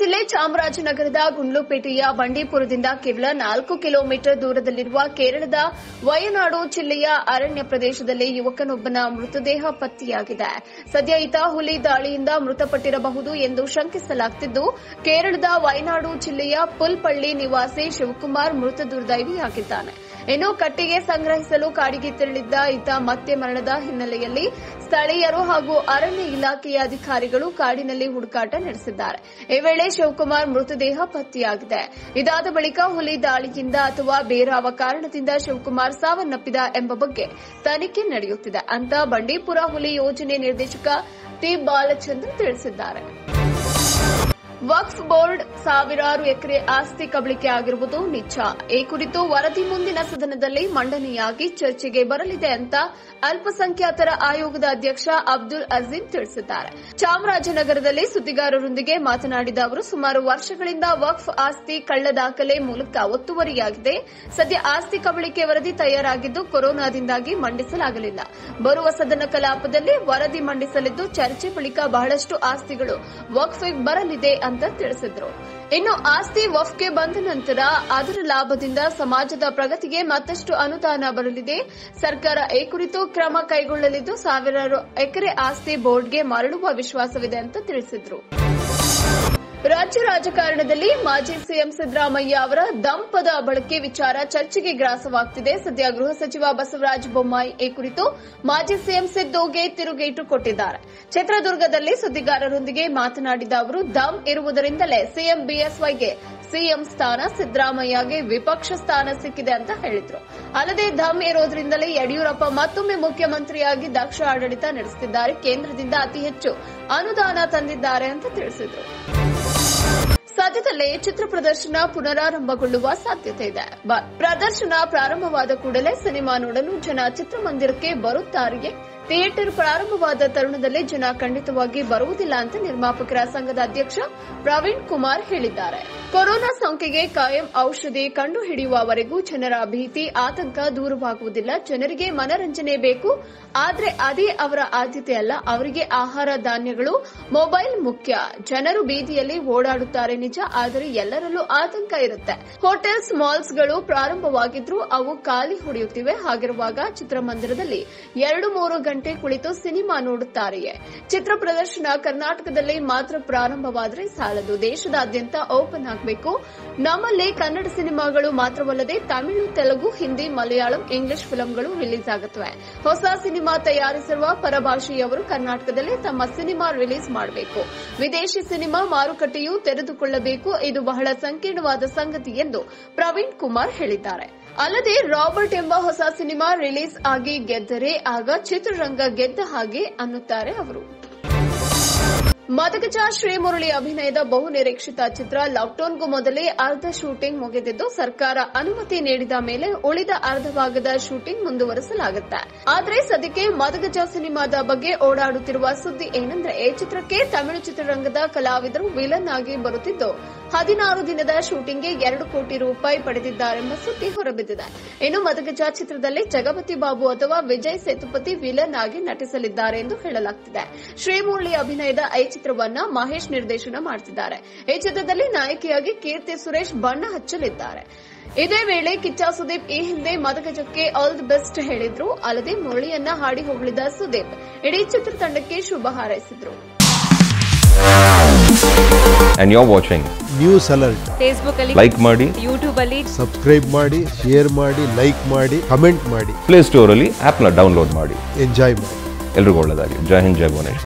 ಜಿಲ್ಲೆ ಚಾಮರಾಜನಗರದ ಗುಂಡ್ಲುಪೇಟೆಯ ಬಂಡೀಪುರದಿಂದ ಕೇವಲ ನಾಲ್ಕು ಕಿಲೋಮೀಟರ್ ದೂರದಲ್ಲಿರುವ ಕೇರಳದ ವಯನಾಡು ಜಿಲ್ಲೆಯ ಅರಣ್ಯ ಪ್ರದೇಶದಲ್ಲಿ ಯುವಕನೊಬ್ಬನ ಮೃತದೇಹ ಪತ್ತೆಯಾಗಿದೆ ಸದ್ಯ ಈತ ಹುಲಿ ದಾಳಿಯಿಂದ ಮೃತಪಟ್ಟಿರಬಹುದು ಎಂದು ಶಂಕಿಸಲಾಗುತ್ತಿದ್ದು ಕೇರಳದ ವಯನಾಡು ಜಿಲ್ಲೆಯ ಪುಲ್ಪಳ್ಳಿ ನಿವಾಸಿ ಶಿವಕುಮಾರ್ ಮೃತ ದುರ್ದೈವಿಯಾಗಿದ್ದಾನೆ ಇನ್ನು ಕಟ್ಟಿಗೆ ಸಂಗ್ರಹಿಸಲು ಕಾಡಿಗೆ ತೆರಳಿದ್ದ ಈತ ಮತ್ತೆ ಮರಣದ ಹಿನ್ನೆಲೆಯಲ್ಲಿ ಸ್ಥಳೀಯರು ಹಾಗೂ ಅರಣ್ಯ ಇಲಾಖೆಯ ಅಧಿಕಾರಿಗಳು ಕಾಡಿನಲ್ಲಿ ಹುಡುಕಾಟ ನಡೆಸಿದ್ದಾರೆ ಈ ವೇಳೆ ಶಿವಕುಮಾರ್ ಮೃತದೇಹ ಪತ್ತೆಯಾಗಿದೆ ಇದಾದ ಬಳಿಕ ಹುಲಿ ದಾಳಿಯಿಂದ ಅಥವಾ ಬೇರಾವ ಕಾರಣದಿಂದ ಶಿವಕುಮಾರ್ ಸಾವನ್ನಪ್ಪಿದ ಎಂಬ ಬಗ್ಗೆ ತನಿಖೆ ನಡೆಯುತ್ತಿದೆ ಅಂತ ಬಂಡೀಪುರ ಹುಲಿ ಯೋಜನೆ ನಿರ್ದೇಶಕ ಟಿ ಬಾಲಚಂದ್ರ ತಿಳಿಸಿದ್ದಾರೆ ವಕ್ಫ್ ಬೋರ್ಡ್ ಸಾವಿರಾರು ಎಕರೆ ಆಸ್ತಿ ಕಬಳಿಕೆ ಆಗಿರುವುದು ನಿಜ ಈ ಕುರಿತು ವರದಿ ಮುಂದಿನ ಸದನದಲ್ಲಿ ಮಂಡನೆಯಾಗಿ ಚರ್ಚೆಗೆ ಬರಲಿದೆ ಅಂತ ಅಲ್ಪಸಂಖ್ಯಾತರ ಆಯೋಗದ ಅಧ್ಯಕ್ಷ ಅಬ್ದುಲ್ ಅಜೀಂ ತಿಳಿಸಿದ್ದಾರೆ ಚಾಮರಾಜನಗರದಲ್ಲಿ ಸುದ್ದಿಗಾರರೊಂದಿಗೆ ಮಾತನಾಡಿದ ಅವರು ಸುಮಾರು ವರ್ಷಗಳಿಂದ ವಕ್ಫ್ ಆಸ್ತಿ ಕಳ್ಳ ದಾಖಲೆ ಮೂಲಕ ಒತ್ತುವರಿಯಾಗಿದೆ ಸದ್ಯ ಆಸ್ತಿ ಕಬಳಿಕೆ ವರದಿ ತಯಾರಾಗಿದ್ದು ಕೊರೋನಾದಿಂದಾಗಿ ಮಂಡಿಸಲಾಗಲಿಲ್ಲ ಬರುವ ಸದನ ಕಲಾಪದಲ್ಲಿ ವರದಿ ಮಂಡಿಸಲಿದ್ದು ಚರ್ಚೆ ಬಳಿಕ ಬಹಳಷ್ಟು ಆಸ್ತಿಗಳು ವಕ್ಫಿಗೆ ಬರಲಿದೆ ಅಂತ ತಿಳಿಸಿದ್ರು ಇನ್ನು ಆಸ್ತಿ ವಫ್ಗೆ ಬಂದ ನಂತರ ಅದರ ಲಾಭದಿಂದ ಸಮಾಜದ ಪ್ರಗತಿಗೆ ಮತ್ತಷ್ಟು ಅನುದಾನ ಬರಲಿದೆ ಸರ್ಕಾರ ಈ ಕುರಿತು ಕ್ರಮ ಕೈಗೊಳ್ಳಲಿದ್ದು ಸಾವಿರಾರು ಎಕರೆ ಆಸ್ತಿ ಬೋರ್ಡ್ಗೆ ಮರಳುವ ವಿಶ್ವಾಸವಿದೆ ಅಂತ ತಿಳಿಸಿದ್ರು ರಾಜ್ಯ ರಾಜಕಾರಣದಲ್ಲಿ ಮಾಜಿ ಸಿಎಂ ಸಿದ್ದರಾಮಯ್ಯ ಅವರ ದಂಪದ ಬಳಕೆ ವಿಚಾರ ಚರ್ಚೆಗೆ ಗ್ರಾಸವಾಗುತ್ತಿದೆ ಸದ್ಯ ಗೃಹ ಸಚಿವ ಬಸವರಾಜ ಬೊಮ್ಮಾಯಿ ಈ ಕುರಿತು ಮಾಜಿ ಸಿಎಂ ಸಿದ್ದುಗೆ ತಿರುಗೇಟು ಕೊಟ್ಟಿದ್ದಾರೆ ಚಿತ್ರದುರ್ಗದಲ್ಲಿ ಸುದ್ದಿಗಾರರೊಂದಿಗೆ ಮಾತನಾಡಿದ ಅವರು ದಮ್ ಇರುವುದರಿಂದಲೇ ಸಿಎಂ ಬಿಎಸ್ವೈಗೆ ಸಿಎಂ ಸ್ಥಾನ ಸಿದ್ದರಾಮಯ್ಯಗೆ ವಿಪಕ್ಷ ಸ್ಥಾನ ಸಿಕ್ಕಿದೆ ಅಂತ ಹೇಳಿದ್ರು ಅಲ್ಲದೆ ದಮ್ ಇರೋದ್ರಿಂದಲೇ ಯಡಿಯೂರಪ್ಪ ಮತ್ತೊಮ್ಮೆ ಮುಖ್ಯಮಂತ್ರಿಯಾಗಿ ದಕ್ಷ ಆಡಳಿತ ನಡೆಸುತ್ತಿದ್ದಾರೆ ಕೇಂದ್ರದಿಂದ ಅತಿ ಹೆಚ್ಚು ಅನುದಾನ ತಂದಿದ್ದಾರೆ ಅಂತ ತಿಳಿಸಿದ್ರು ಸದ್ಯದಲ್ಲೇ ಚಿತ್ರ ಪ್ರದರ್ಶನ ಪುನರಾರಂಭಗೊಳ್ಳುವ ಸಾಧ್ಯತೆ ಇದೆ ಬ- ಪ್ರದರ್ಶನ ಪ್ರಾರಂಭವಾದ ಕೂಡಲೇ ಸಿನಿಮಾ ನೋಡಲು ಜನ ಚಿತ್ರಮಂದಿರಕ್ಕೆ ಬರುತ್ತಾರೆಯೇ ಥಿಯೇಟರ್ ಪ್ರಾರಂಭವಾದ ತರುಣದಲ್ಲಿ ಜನ ಖಂಡಿತವಾಗಿ ಬರುವುದಿಲ್ಲ ಅಂತ ನಿರ್ಮಾಪಕರ ಸಂಘದ ಅಧ್ಯಕ್ಷ ಪ್ರವೀಣ್ ಕುಮಾರ್ ಹೇಳಿದ್ದಾರೆ ಕೊರೋನಾ ಸೋಂಕಿಗೆ ಕಾಯಂ ಔಷಧಿ ಕಂಡುಹಿಡಿಯುವವರೆಗೂ ಜನರ ಭೀತಿ ಆತಂಕ ದೂರವಾಗುವುದಿಲ್ಲ ಜನರಿಗೆ ಮನರಂಜನೆ ಬೇಕು ಆದ್ರೆ ಅದೇ ಅವರ ಆದ್ಯತೆ ಅಲ್ಲ ಅವರಿಗೆ ಆಹಾರ ಧಾನ್ಯಗಳು ಮೊಬೈಲ್ ಮುಖ್ಯ ಜನರು ಬೀದಿಯಲ್ಲಿ ಓಡಾಡುತ್ತಾರೆ ನಿಜ ಆದರೆ ಎಲ್ಲರಲ್ಲೂ ಆತಂಕ ಇರುತ್ತೆ ಹೋಟೆಲ್ಸ್ ಮಾಲ್ಸ್ಗಳು ಪ್ರಾರಂಭವಾಗಿದ್ರು ಅವು ಖಾಲಿ ಹೊಡೆಯುತ್ತಿವೆ ಹಾಗಿರುವಾಗ ಚಿತ್ರಮಂದಿರದಲ್ಲಿ ಎರಡು ಮೂರು ಗಂಟೆ ಕುಳಿತು ಸಿನಿಮಾ ನೋಡುತ್ತಾರೆಯೇ ಚಿತ್ರ ಪ್ರದರ್ಶನ ಕರ್ನಾಟಕದಲ್ಲಿ ಮಾತ್ರ ಪ್ರಾರಂಭವಾದರೆ ಸಾಲದು ದೇಶದಾದ್ಯಂತ ಓಪನ್ ಆಗಬೇಕು ನಮ್ಮಲ್ಲಿ ಕನ್ನಡ ಸಿನಿಮಾಗಳು ಮಾತ್ರವಲ್ಲದೆ ತಮಿಳು ತೆಲುಗು ಹಿಂದಿ ಮಲಯಾಳಂ ಇಂಗ್ಲಿಷ್ ಫಿಲ್ಮ್ಗಳು ರಿಲೀಸ್ ಆಗುತ್ತವೆ ಹೊಸ ಸಿನಿಮಾ ತಯಾರಿಸಿರುವ ಪರಭಾಷೆಯವರು ಕರ್ನಾಟಕದಲ್ಲಿ ತಮ್ಮ ಸಿನಿಮಾ ರಿಲೀಸ್ ಮಾಡಬೇಕು ವಿದೇಶಿ ಸಿನಿಮಾ ಮಾರುಕಟ್ಟೆಯು ತೆರೆದುಕೊಳ್ಳಬೇಕು ಇದು ಬಹಳ ಸಂಕೀರ್ಣವಾದ ಸಂಗತಿ ಎಂದು ಪ್ರವೀಣ್ ಕುಮಾರ್ ಹೇಳಿದ್ದಾರೆ ಅಲ್ಲದೆ ರಾಬರ್ಟ್ ಎಂಬ ಹೊಸ ಸಿನಿಮಾ ರಿಲೀಸ್ ಆಗಿ ಗೆದ್ದರೆ ಆಗ ಚಿತ್ರರಂಗ ಗೆದ್ದ ಹಾಗೆ ಅನ್ನುತ್ತಾರೆ ಅವರು ಮದಗಜ ಶ್ರೀಮುರಳಿ ಅಭಿನಯದ ಬಹು ನಿರೀಕ್ಷಿತ ಚಿತ್ರ ಲಾಕ್ಡೌನ್ಗೂ ಮೊದಲೇ ಅರ್ಧ ಶೂಟಿಂಗ್ ಮುಗಿದಿದ್ದು ಸರ್ಕಾರ ಅನುಮತಿ ನೀಡಿದ ಮೇಲೆ ಉಳಿದ ಅರ್ಧ ಭಾಗದ ಶೂಟಿಂಗ್ ಮುಂದುವರೆಸಲಾಗುತ್ತೆ ಆದರೆ ಸದ್ಯಕ್ಕೆ ಮದಗಜ ಸಿನಿಮಾದ ಬಗ್ಗೆ ಓಡಾಡುತ್ತಿರುವ ಸುದ್ದಿ ಏನಂದ್ರೆ ಈ ಚಿತ್ರಕ್ಕೆ ತಮಿಳು ಚಿತ್ರರಂಗದ ಕಲಾವಿದರು ವಿಲನ್ ಆಗಿ ಬರುತ್ತಿದ್ದು ಹದಿನಾರು ದಿನದ ಶೂಟಿಂಗ್ಗೆ ಎರಡು ಕೋಟಿ ರೂಪಾಯಿ ಪಡೆದಿದ್ದಾರೆಂಬ ಸುದ್ದಿ ಹೊರಬಿದ್ದಿದೆ ಇನ್ನು ಮದಗಜ ಚಿತ್ರದಲ್ಲಿ ಜಗಪತಿ ಬಾಬು ಅಥವಾ ವಿಜಯ್ ಸೇತುಪತಿ ವಿಲನ್ ಆಗಿ ನಟಿಸಲಿದ್ದಾರೆ ಎಂದು ಹೇಳಲಾಗುತ್ತಿದೆ ಶ್ರೀಮುರಳಿ ಅಭಿನಯದ ಈ ಚಿತ್ರವನ್ನ ಮಹೇಶ್ ನಿರ್ದೇಶನ ಮಾಡುತ್ತಿದ್ದಾರೆ ಈ ಚಿತ್ರದಲ್ಲಿ ನಾಯಕಿಯಾಗಿ ಕೀರ್ತಿ ಸುರೇಶ್ ಬಣ್ಣ ಹಚ್ಚಲಿದ್ದಾರೆ ಇದೇ ವೇಳೆ ಕಿಚ್ಚ ಸುದೀಪ್ ಈ ಹಿಂದೆ ಮದಗಜಕ್ಕೆ ಆಲ್ ದಿ ಬೆಸ್ಟ್ ಹೇಳಿದ್ರು ಅಲ್ಲದೆ ಮುರಳಿಯನ್ನ ಹಾಡಿ ಹೊಗಳಿದ ಸುದೀಪ್ ಇಡೀ ಚಿತ್ರತಂಡಕ್ಕೆ ಶುಭ ಹಾರೈಸಿದ್ರು and you're watching. News alert Facebook ಅಲ್ಲಿ Like ಮಾಡಿ ಯೂಟ್ಯೂಬ್ ಅಲ್ಲಿ ಸಬ್ಸ್ಕ್ರೈಬ್ ಮಾಡಿ ಶೇರ್ ಮಾಡಿ ಲೈಕ್ ಮಾಡಿ ಕಮೆಂಟ್ ಮಾಡಿ ಪ್ಲೇ ಸ್ಟೋರಲ್ಲಿ ಆ್ಯಪ್ನ ಡೌನ್ಲೋಡ್ ಮಾಡಿ ಎಂಜಾಯ್ ಮಾಡಿ ಎಲ್ರಿಗೂ ಒಳ್ಳೆಯದಾಗಲಿ ಜೈ ಹಿಂದ್ ಜೈ ಭುವನೇಶ್